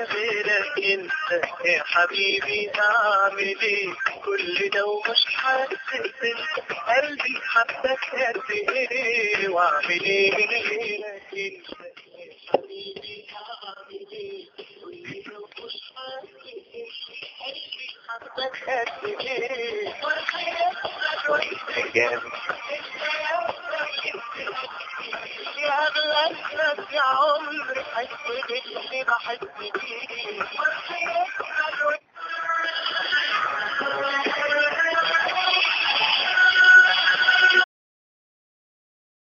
غيرك انت يا حبيبي اعمل ايه كل ده ومش حاسس قلبي حبك قد ايه واعمل ايه من غيرك انت يا حبيبي اعمل ايه كل ده ومش حاسس قلبي حبك قد ايه يا اغلى الناس يا عمري حس باللي بحس بيه